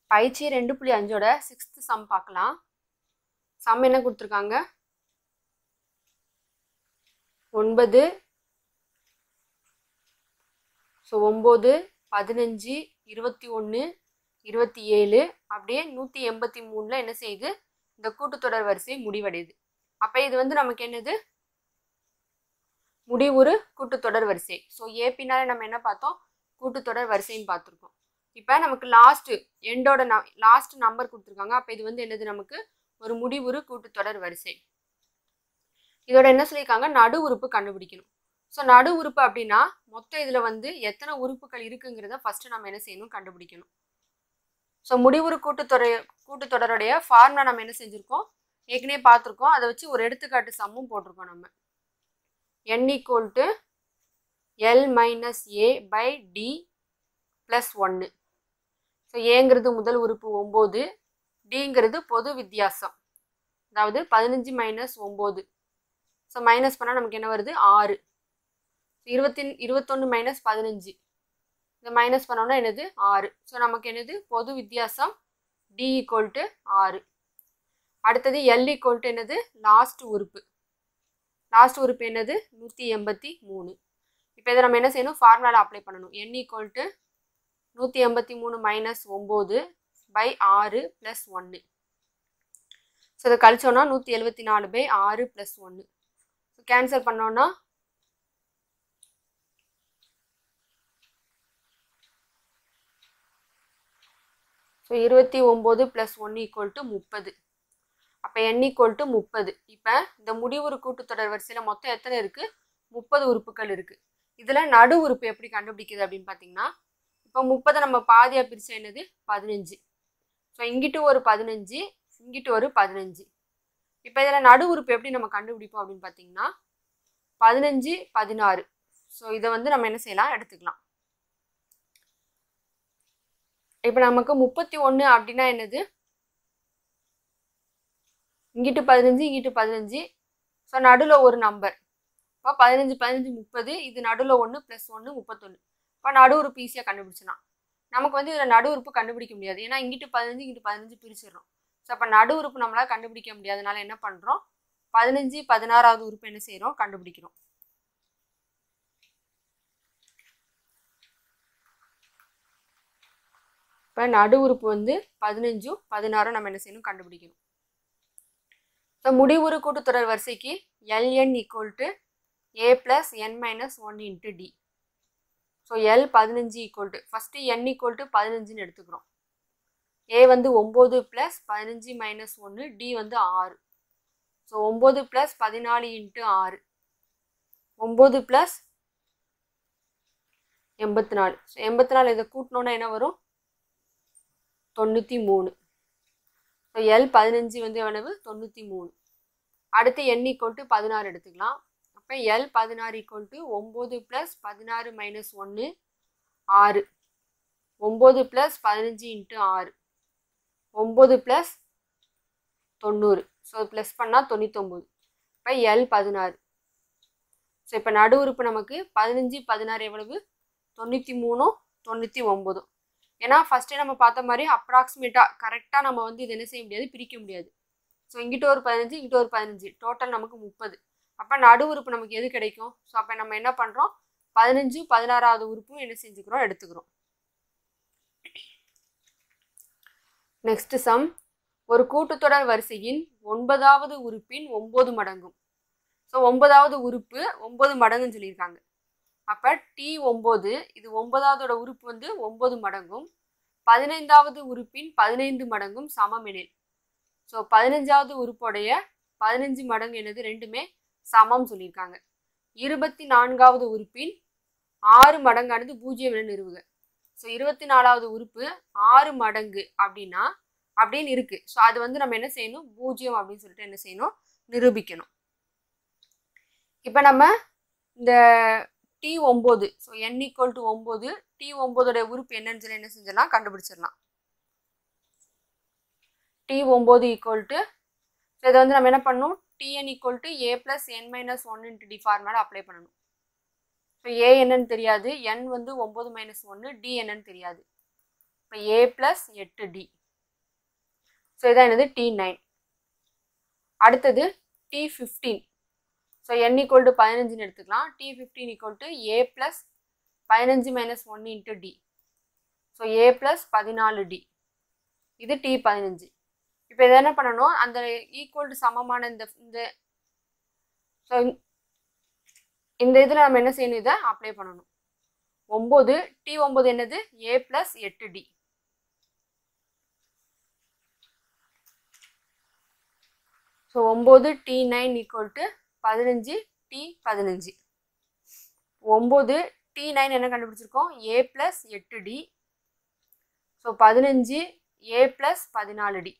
பயிற்சி ரெண்டு புள்ளி அஞ்சோட சிக்ஸ்த் சம் பார்க்கலாம் சம் என்ன கொடுத்துருக்காங்க ஒன்பது ஸோ ஒம்பது பதினஞ்சு இருபத்தி ஒன்று இருபத்தி ஏழு அப்படியே நூற்றி எண்பத்தி மூணில் என்ன செய்யுது இந்த கூட்டுத்தொடர் வரிசை முடிவடையுது அப்போ இது வந்து நமக்கு என்னது முடிவுறு கூட்டுத்தொடர் வரிசை ஸோ ஏபினால நம்ம என்ன பார்த்தோம் கூட்டுத்தொடர் வரிசைன்னு பார்த்துருக்கோம் இப்போ நமக்கு லாஸ்ட்டு எண்டோட ந லாஸ்ட் நம்பர் கொடுத்துருக்காங்க அப்போ இது வந்து என்னது நமக்கு ஒரு முடிவுறு கூட்டுத்தொடர் வரிசை இதோட என்ன சொல்லியிருக்காங்க நடு உறுப்பு கண்டுபிடிக்கணும் ஸோ நடு உறுப்பு அப்படின்னா மொத்தம் இதில் வந்து எத்தனை உறுப்புகள் இருக்குங்கிறத ஃபஸ்ட்டு நம்ம என்ன செய்யணும் கண்டுபிடிக்கணும் ஸோ முடிவுறு கூட்டுத்தொடர் கூட்டுத்தொடருடைய ஃபார்முலா நம்ம என்ன செஞ்சுருக்கோம் ஏற்கனவே பார்த்துருக்கோம் அதை வச்சு ஒரு எடுத்துக்காட்டு சம்மும் போட்டிருக்கோம் நம்ம n equal to L minus A by D plus ஒன்று ஸோ ஏங்கிறது முதல் உறுப்பு ஒம்பது டிங்கிறது பொது வித்தியாசம் அதாவது பதினஞ்சு மைனஸ் ஒம்பது ஸோ மைனஸ் பண்ணால் நமக்கு என்ன வருது ஆறு இருபத்தி இருபத்தொன்று மைனஸ் பதினஞ்சு இந்த மைனஸ் பண்ணோன்னா என்னது ஆறு ஸோ நமக்கு என்னது பொது வித்தியாசம் டி ஈக்குவல் டு ஆறு அடுத்தது எல் ஈக்குவல் டு என்னது லாஸ்ட் உறுப்பு லாஸ்ட் உறுப்பு என்னது நூற்றி எண்பத்தி மூணு இப்போ இதை நம்ம என்ன செய்யணும் ஃபார்முலாவில் அப்ளை பண்ணணும் என் ஈக்குவல் டு நூற்றி எண்பத்தி மூணு மைனஸ் ஒம்பது பை ஆறு ப்ளஸ் ஒன்று ஸோ இதை கழிச்சோன்னா நூற்றி எழுபத்தி நாலு பை ஆறு ப்ளஸ் ஒன்று ஸோ கேன்சல் பண்ணோன்னா ஸோ இருபத்தி ஒம்பது ப்ளஸ் ஒன்று ஈக்குவல் டு முப்பது அப்போ என் ஈக்குவல் டு முப்பது இப்போ இந்த முடிவுறு கூட்டுத்தொடர் வரிசையில் மொத்தம் எத்தனை இருக்குது முப்பது உறுப்புகள் இருக்குது இதில் நடு உறுப்பு எப்படி கண்டுபிடிக்குது அப்படின்னு பார்த்தீங்கன்னா இப்போ முப்பதை நம்ம பாதியாக பிரிச்சா என்னது பதினஞ்சு ஸோ இங்கிட்டு ஒரு பதினஞ்சு இங்கிட்டு ஒரு பதினஞ்சு இப்போ இதில் நடு உறுப்பு எப்படி நம்ம கண்டுபிடிப்போம் அப்படின்னு பார்த்தீங்கன்னா பதினஞ்சு பதினாறு ஸோ இதை வந்து நம்ம என்ன செய்யலாம் எடுத்துக்கலாம் இப்போ நமக்கு முப்பத்தி ஒன்று அப்படின்னா என்னது இங்கிட்டு பதினஞ்சு இங்கிட்டு பதினஞ்சு ஸோ நடுவில் ஒரு நம்பர் இப்போ பதினஞ்சு பதினஞ்சு முப்பது இது நடுவில் ஒன்று ப்ளஸ் ஒன்று முப்பத்தொன்று இப்போ நடு உறுப்பு ஈஸியாக கண்டுபிடிச்சலாம் நமக்கு வந்து இதில் நடு உறுப்பு கண்டுபிடிக்க முடியாது ஏன்னா இங்கிட்டு பதினஞ்சு இங்கிட்டு பதினஞ்சு பிரிச்சிடுறோம் ஸோ அப்போ நடு உறுப்பு நம்மளால் கண்டுபிடிக்க முடியாதனால என்ன பண்ணுறோம் பதினஞ்சு பதினாறாவது உறுப்பு என்ன செய்கிறோம் கண்டுபிடிக்கிறோம் இப்போ நடு உறுப்பு வந்து பதினஞ்சும் பதினாறும் நம்ம என்ன செய்யணும் கண்டுபிடிக்கணும் ஸோ முடிவுறு கூட்டுத்தொடர் வரிசைக்கு L N equal to A plus N minus one into D so L பதினஞ்சு equal to first N equal to பதினஞ்சுன்னு எடுத்துக்கிறோம் ஏ வந்து ஒம்பது ப்ளஸ் பதினஞ்சு மைனஸ் ஒன்று டி வந்து ஆறு ஸோ ஒம்பது ப்ளஸ் பதினாலு இன்ட்டு ஆறு ஒம்பது ப்ளஸ் எண்பத்தி நாலு ஸோ எண்பத்தி நாலு இதை கூட்டினோன்னா என்ன வரும் தொண்ணூற்றி மூணு ஸோ எல் பதினஞ்சு வந்து எவ்வளவு தொண்ணூற்றி மூணு அடுத்து என் ஈக்குவல் டு பதினாறு எடுத்துக்கலாம் அப்போ எல் பதினாறு ஈக்குவல் டு ஒம்பது ப்ளஸ் பதினாறு மைனஸ் ஒன்று ஆறு ஒம்பது ப்ளஸ் பதினஞ்சு இன்ட்டு ஆறு ஒம்பது ப்ளஸ் தொண்ணூறு ஸோ ப்ளஸ் பண்ணால் தொண்ணூத்தொம்பது இப்போ எல் பதினாறு ஸோ இப்போ நடு உறுப்பு நமக்கு பதினஞ்சு பதினாறு எவ்வளவு தொண்ணூற்றி மூணும் தொண்ணூற்றி ஒம்போதும் ஏன்னா ஃபஸ்ட்டே நம்ம பார்த்த மாதிரி அப்ராக்சிமேட்டாக கரெக்டாக நம்ம வந்து இது என்ன செய்ய முடியாது பிரிக்க முடியாது ஸோ இங்கிட்ட ஒரு பதினஞ்சு இங்கிட்ட ஒரு பதினஞ்சு டோட்டல் நமக்கு முப்பது அப்போ நடு உறுப்பு நமக்கு எது கிடைக்கும் ஸோ அப்போ நம்ம என்ன பண்ணுறோம் பதினஞ்சு பதினாறாவது உறுப்பும் என்ன செஞ்சுக்கிறோம் எடுத்துக்கிறோம் நெக்ஸ்ட் சம் ஒரு கூட்டுத்தொடர் வரிசையின் ஒன்பதாவது உறுப்பின் ஒம்பது மடங்கும் ஸோ ஒன்பதாவது உறுப்பு ஒம்பது மடங்குன்னு சொல்லியிருக்காங்க அப்போ டி ஒம்பது இது ஒன்பதாவதோட உறுப்பு வந்து ஒம்பது மடங்கும் பதினைந்தாவது உறுப்பின் பதினைந்து மடங்கும் சமமெனில் ஸோ பதினஞ்சாவது உறுப்புடைய பதினஞ்சு மடங்கு என்னது ரெண்டுமே சமம் சொல்லியிருக்காங்க இருபத்தி நான்காவது உறுப்பின் ஆறு மடங்கானது பூஜ்ஜியம் என நிறுவுக ஸோ இருபத்தி நாலாவது உறுப்பு ஆறு மடங்கு அப்படின்னா அப்படின்னு இருக்கு ஸோ அது வந்து நம்ம என்ன செய்யணும் பூஜ்ஜியம் அப்படின்னு சொல்லிட்டு என்ன செய்யணும் நிரூபிக்கணும் இப்போ நம்ம இந்த டி ஒம்பது ஸோ என் ஈக்குவல் டு ஒம்பது டி ஒம்பதோட உறுப்பு என்னன்னு சொல்லி என்ன செஞ்சிடலாம் கண்டுபிடிச்சிடலாம் டி ஒம்பது ஈக்குவல் டு ஸோ இதை வந்து நம்ம என்ன பண்ணணும் T N equal to A plus N minus one into D format apply பண்ணணும் ஸோ ஏ என்னன்னு தெரியாது என் வந்து ஒம்பது மைனஸ் ஒன்று டி என்னன்னு தெரியாது இப்போ ஏ ப்ளஸ் எட்டு டி ஸோ இதான் என்னது டி நைன் அடுத்தது T fifteen so N equal to பதினஞ்சுன்னு எடுத்துக்கலாம் T fifteen equal to A plus பதினஞ்சு minus one into D so ஏ ப்ளஸ் பதினாலு டி இது டி பதினஞ்சு இப்போ இதை என்ன பண்ணணும் அந்த ஈக்குவல் டு சமமான இந்த இந்த ஸோ இந்த இதில் நம்ம என்ன செய்யணும் இதை அப்ளை பண்ணணும் ஒம்பது டி ஒம்பது என்னது ஏ ப்ளஸ் எட்டு டி ஸோ ஒம்பது டி நைன் ஈக்குவல் டு பதினஞ்சு டி பதினஞ்சு ஒம்பது டி நைன் என்ன கண்டுபிடிச்சிருக்கோம் ஏ ப்ளஸ் எட்டு டி ஸோ பதினஞ்சு ஏ ப்ளஸ் பதினாலு டி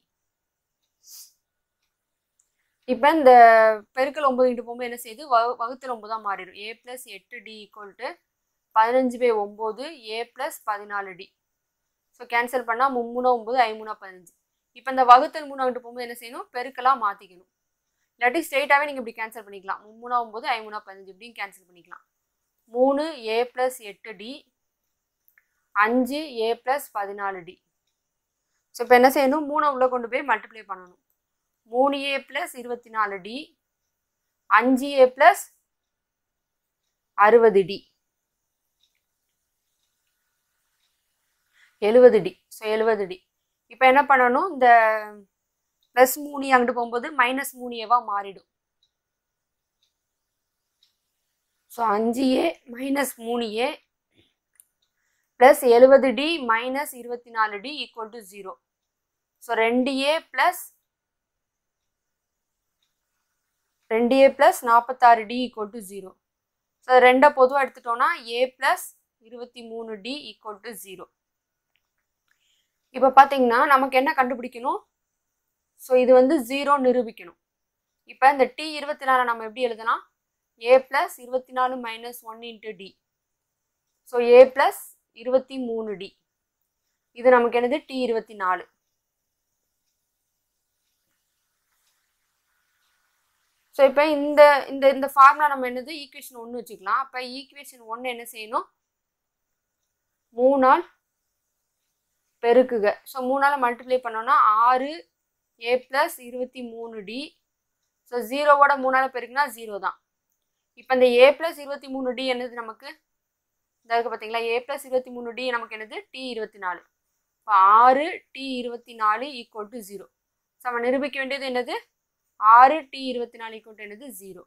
இப்போ இந்த பெருக்கல் ஒம்பது இன்ட்டு போகும்போது என்ன செய்யுது வகு வகுத்தல் ஒம்பதாக மாறிடும் ஏ ப்ளஸ் எட்டு டி ஈக்குவல் டு பதினஞ்சு பை ஒம்பது ஏ ப்ளஸ் பதினாலு டி ஸோ கேன்சல் பண்ணால் மும்மூணா ஒம்பது ஐமூணா பதினஞ்சு இப்போ இந்த வகுத்தல் மூணு அங்கிட்டு போகும்போது என்ன செய்யணும் பெருக்கலாக மாற்றிக்கணும் இல்லாட்டி ஸ்ட்ரெயிட்டாகவே நீங்கள் இப்படி கேன்சல் பண்ணிக்கலாம் மும்மூணா ஒம்பது ஐமூணா பதினஞ்சு இப்படியும் கேன்சல் பண்ணிக்கலாம் மூணு ஏ ப்ளஸ் எட்டு டி அஞ்சு ஏ ப்ளஸ் பதினாலு டி ஸோ இப்போ என்ன செய்யணும் மூணை உள்ளே கொண்டு போய் மல்டிப்ளை பண்ணணும் மூணு ஏ ப்ளஸ் இருபத்தி நாலு டி அஞ்சு ஏ ப்ளஸ் அறுபது டி எழுபது டி ஸோ எழுபது டி இப்போ என்ன பண்ணணும் இந்த ப்ளஸ் மூணு அங்கிட்டு போகும்போது மைனஸ் மூணு ஏவா மாறிடும் ஸோ அஞ்சு ஏ மைனஸ் மூணு ஏ ப்ளஸ் எழுபது டி மைனஸ் இருபத்தி நாலு t equal to zero so ரெண்டு ஏ ப்ளஸ் ரெண்டு ஏ ப்ளஸ் நாற்பத்தாறு t equal to zero so ரெண்டை பொதுவாக எடுத்துட்டோம்னா ஏ ப்ளஸ் இருபத்தி மூணு டி ஈக்குவல் டு ஜீரோ இப்போ பார்த்தீங்கன்னா நமக்கு என்ன கண்டுபிடிக்கணும் ஸோ இது வந்து ஜீரோ நிரூபிக்கணும் இப்போ இந்த டி இருபத்தி நாலு நம்ம எப்படி எழுதலாம் ஏ ப்ளஸ் இருபத்தி நாலு minus one into D so ஏ ப்ளஸ் இருபத்தி மூணு டி இது நமக்கு என்னது டி இருபத்தி நாலு ஸோ இப்போ இந்த இந்த இந்த ஃபார்முலா நம்ம என்னது ஈக்குவேஷன் ஒன்று வச்சுக்கலாம் அப்போ ஈக்குவேஷன் ஒன்று என்ன செய்யணும் மூணால் பெருக்குக ஸோ மூணால் மல்டிப்ளை பண்ணோன்னா ஆறு ஏ ப்ளஸ் இருபத்தி மூணு டி ஸோ ஜீரோவோட மூணால் பெருக்குனா ஜீரோ தான் இப்போ இந்த ஏ ப்ளஸ் இருபத்தி மூணு டி என்னது நமக்கு இந்த இருக்கு பார்த்தீங்களா ஏ ப்ளஸ் இருபத்தி மூணு டி நமக்கு என்னது டி இருபத்தி நாலு இப்போ ஆறு டி இருபத்தி நாலு ஈக்குவல் டு ஜீரோ ஸோ நம்ம நிரூபிக்க வேண்டியது என்னது ஆறு டி இருபத்தி நாலு ஈக்குவல் டு என்னது zero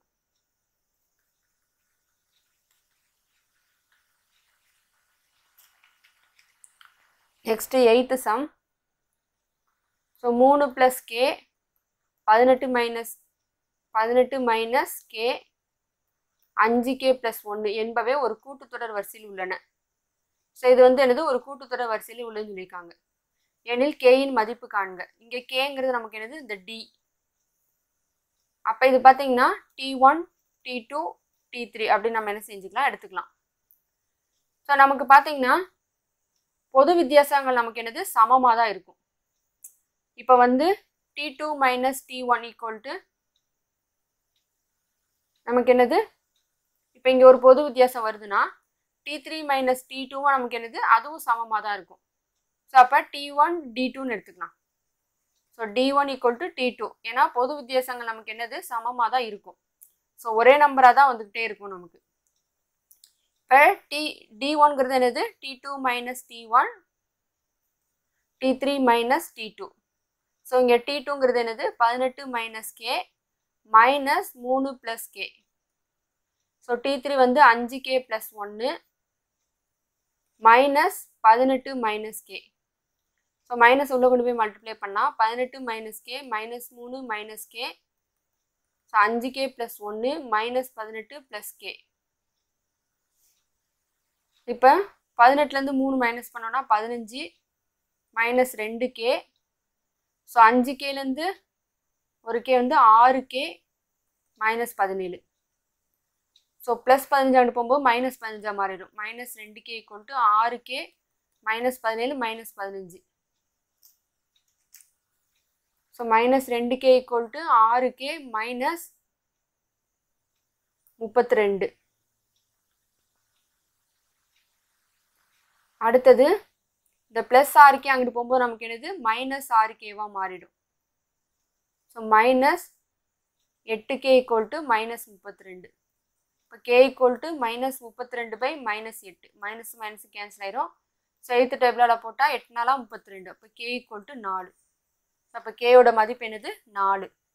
next eighth sum so மூணு ப்ளஸ் கே பதினெட்டு மைனஸ் பதினெட்டு மைனஸ் கே அஞ்சு கே ப்ளஸ் ஒன்று என்பவை ஒரு கூட்டுத்தொடர் வரிசையில் உள்ளன ஸோ இது வந்து என்னது ஒரு கூட்டுத்தொடர் வரிசையில் உள்ளதுன்னு சொல்லியிருக்காங்க எனில் கேயின் மதிப்பு காண்க இங்கே கேங்கிறது நமக்கு என்னது இந்த டி அப்போ இது பார்த்தீங்கன்னா t one t two t three அப்படின்னு நம்ம என்ன செஞ்சுக்கலாம் எடுத்துக்கலாம் ஸோ நமக்கு பார்த்தீங்கன்னா பொது வித்தியாசங்கள் நமக்கு என்னது சமமாக தான் இருக்கும் இப்போ வந்து t two minus t one equal to நமக்கு என்னது இப்போ இங்கே ஒரு பொது வித்தியாசம் வருதுன்னா டி த்ரீ மைனஸ் டி டூவும் நமக்கு என்னது அதுவும் சமமாக தான் இருக்கும் ஸோ அப்போ டி ஒன் டி டூன்னு எடுத்துக்கலாம் so t one equal to t two ஏன்னா பொது வித்தியாசங்கள் நமக்கு என்னது சமமாக தான் இருக்கும் ஸோ ஒரே நம்பராக தான் வந்துக்கிட்டே இருக்கும் நமக்கு இப்போ டி டி ஒன்ங்கிறது என்னது t two minus t one t three minus t two so இங்கே டி டூங்கிறது என்னது பதினெட்டு மைனஸ் கே மைனஸ் மூணு plus k so t three வந்து அஞ்சு கே ப்ளஸ் ஒன்று மைனஸ் பதினெட்டு மைனஸ் கே ஸோ மைனஸ் உள்ள கொண்டு போய் மல்டிப்ளை பண்ணால் பதினெட்டு மைனஸ் கே மைனஸ் மூணு மைனஸ் கே ஸோ அஞ்சு கே ப்ளஸ் ஒன்று மைனஸ் பதினெட்டு ப்ளஸ் கே இப்போ பதினெட்டுலேருந்து மூணு மைனஸ் பண்ணோன்னா பதினஞ்சு மைனஸ் ரெண்டு கே ஸோ அஞ்சு கேலேருந்து ஒரு கே வந்து ஆறு கே மைனஸ் பதினேழு ஸோ ப்ளஸ் பதினஞ்சாண்டு போகும்போது மைனஸ் பதினஞ்சா மாறிடும் மைனஸ் ரெண்டு கே கொண்டு ஆறு கே மைனஸ் பதினேழு மைனஸ் பதினஞ்சு ஸோ மைனஸ் ரெண்டு கே ஈக்குவல் டு ஆறு கே மைனஸ் முப்பத்தி ரெண்டு அடுத்தது இந்த ப்ளஸ் ஆர்கே அங்கிட்டு போகும்போது நமக்கு என்னது மைனஸ் ஆர்கேவாக மாறிடும் ஸோ மைனஸ் எட்டு கே ஈக்குவல் டு மைனஸ் முப்பத்தி ரெண்டு இப்போ கே ஈக்குவல் டு மைனஸ் முப்பத்தி ரெண்டு பை மைனஸ் எட்டு மைனஸ் மைனஸ் கேன்சல் ஆயிரும் ஸோ எய்த்து டேபிளால் போட்டால் எட்டு நாளாக முப்பத்தி ரெண்டு அப்போ கே ஈக்குவல் டு நாலு அப்போ கேயோட மதிப்பு என்னது நாலு